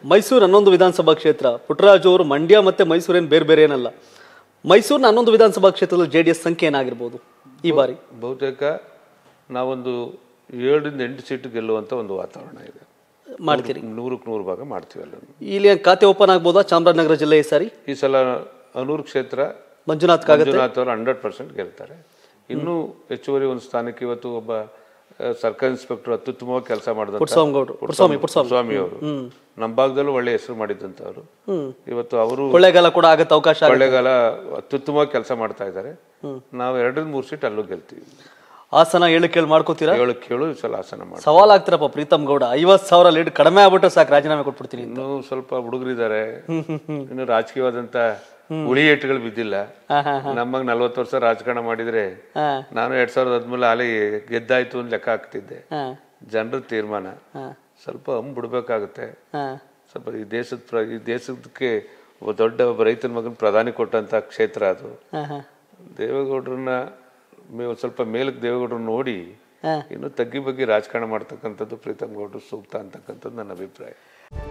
ಮೈಸೂರು ಹನ್ನೊಂದು ವಿಧಾನಸಭಾ ಕ್ಷೇತ್ರ ಪುಟ್ಟರಾಜು ಅವರು ಮಂಡ್ಯ ಮತ್ತೆ ಮೈಸೂರೇನು ಬೇರೆ ಬೇರೆ ಏನಲ್ಲ ಮೈಸೂರಿನ ಹನ್ನೊಂದು ವಿಧಾನಸಭಾ ಕ್ಷೇತ್ರದಲ್ಲಿ ಜೆ ಡಿ ಎಸ್ ಸಂಖ್ಯೆ ಏನಾಗಿರ್ಬೋದು ಈ ಬಾರಿ ಬಹುತೇಕ ನಾವೊಂದು ಏಳರಿಂದ ಎಂಟು ಸೀಟು ಗೆಲ್ಲುವಂಥ ಒಂದು ವಾತಾವರಣ ಇದೆ ಮಾಡ್ತೀರಿ ನೂರಕ್ಕೆ ನೂರು ಭಾಗ ಮಾಡ್ತೀವಿ ಅಲ್ಲ ಇಲ್ಲಿ ಏನ್ ಖಾತೆ ಓಪನ್ ಆಗ್ಬೋದಾ ಚಾಮರಾಜನಗರ ಜಿಲ್ಲೆ ಈ ಸಾರಿ ಈ ಸಲ ಅನೂರು ಕ್ಷೇತ್ರ ಮಂಜುನಾಥ್ ಕಾಗತ್ತೆ ಮಂಜುನಾಥ್ ಅವರು ಹಂಡ್ರೆಡ್ ಪರ್ಸೆಂಟ್ ಗೆಲ್ತಾರೆ ಇನ್ನೂ ಹೆಚ್ಚುವರಿ ಒಂದು ಸ್ಥಾನಕ್ಕೆ ಇವತ್ತು ಒಬ್ಬ ಆ, ಸರ್ಕಾರಿ ಇನ್ಸ್ಪೆಕ್ಟರ್ ಅತ್ಯುತ್ತಮವಾಗಿ ಕೆಲಸ ಮಾಡಿದಂಥ ಪುಟ್ಟಸ್ವಾಮಿಗೌಡ್ರು ಪುಟ್ಟಸ್ವಾಮಿ ಪುಟ್ಟಸ್ವಾಮಿ ಸ್ವಾಮಿ ಅವರು ನಮ್ಮ ಭಾಗದಲ್ಲೂ ಒಳ್ಳೆ ಹೆಸರು ಮಾಡಿದ್ದಂಥವ್ರು ಇವತ್ತು ಅವರು ಕೊಳ್ಳೇಗಾಲ ಕೂಡ ಆಗತ್ತೆ ಅವಕಾಶ ಆಗುತ್ತೆ. ಕೊಳ್ಳೇಗಾಲ ಅತ್ಯುತ್ತಮವಾಗಿ ಕೆಲಸ ಮಾಡ್ತಾ ಇದ್ದಾರೆ ನಾವು ಎರಡರಿಂದ ಮೂರು ಸೀಟ್ ಅಲ್ಲೂ ಗೆಲ್ತೀವಿ ಹಾಸನ ಏಳು ಕೇಳಿ ಮಾಡ್ಕೋತೀರಾ ಏಳು ಕೇಳು ಈ ಸಲ ಹಾಸನ ಮಾಡಿ ಸವಾಲ್ ಆಗ್ತಿರಪ್ಪ ಪ್ರೀತಮ್ ಗೌಡ ಐವತ್ ಸಾವಿರ ಲೀಡ್ ಕಡಿಮೆ ಆಗ್ಬಿಟ್ರೆ ಸಾಕು ರಾಜೀನಾಮೆ ಕೊಟ್ಬಿಡ್ತೀನಿ ಇನ್ನೂ ಸ್ವಲ್ಪ ಹುಡುಗರಿದ್ದಾರೆ ಇನ್ನು ರಾಜಕೀಯವಾದಂತ ಉಳಿ ಏಟುಗಳು ಬಿದ್ದಿಲ್ಲ ಹಾ ಹಾ ನಮ್ಮಂಗ್ ನಲ್ವತ್ತು ವರ್ಷ ರಾಜಕಾರಣ ಮಾಡಿದ್ರೆ ಹಾ ನಾನು ಎರಡ್ ಸಾವಿರದ ಹದಿಮೂಲ ಅಲೆ ಗೆದ್ದಾಯ್ತು ಅಂತ ಲೆಕ್ಕ ಹಾಕ್ತಿದ್ದೆ ಹಾ ಜನರ ತೀರ್ಮಾನ ಹಾ ಸ್ವಲ್ಪ ಹಂಬ್ ಬಿಡ್ಬೇಕಾಗುತ್ತೆ ಹಾ ಸ್ವಲ್ಪ ಈ ದೇಶದ ಪ್ರ ಈ ದೇಶಕ್ಕೆ ಒಬ್ಬ ದೊಡ್ಡ ಒಬ್ಬ ರೈತನ ಮಗನ ಪ್ರಧಾನಿ ಕೊಟ್ಟಂತ ಕ್ಷೇತ್ರ ಅದು ಹಾ ಹಾ ದೇವೇಗೌಡರನ್ನ ಮೇ- ಒಂದ್ ಸ್ವಲ್ಪ ಮೇಲಕ್ಕೆ ದೇವೇಗೌಡರನ್ನ ನೋಡಿ ಹಾ. ಇನ್ನು ತಗ್ಗಿ ಬಗ್ಗೆ ರಾಜಕಾರಣ ಮಾಡ್ತಕ್ಕಂಥದ್ದು ಪ್ರೀತಮ್ ಗೌಡ್ರು ಸೂಕ್ತ ಅಂತಕ್ಕಂಥದ್ದು ನನ್ನ ಅಭಿಪ್ರಾಯ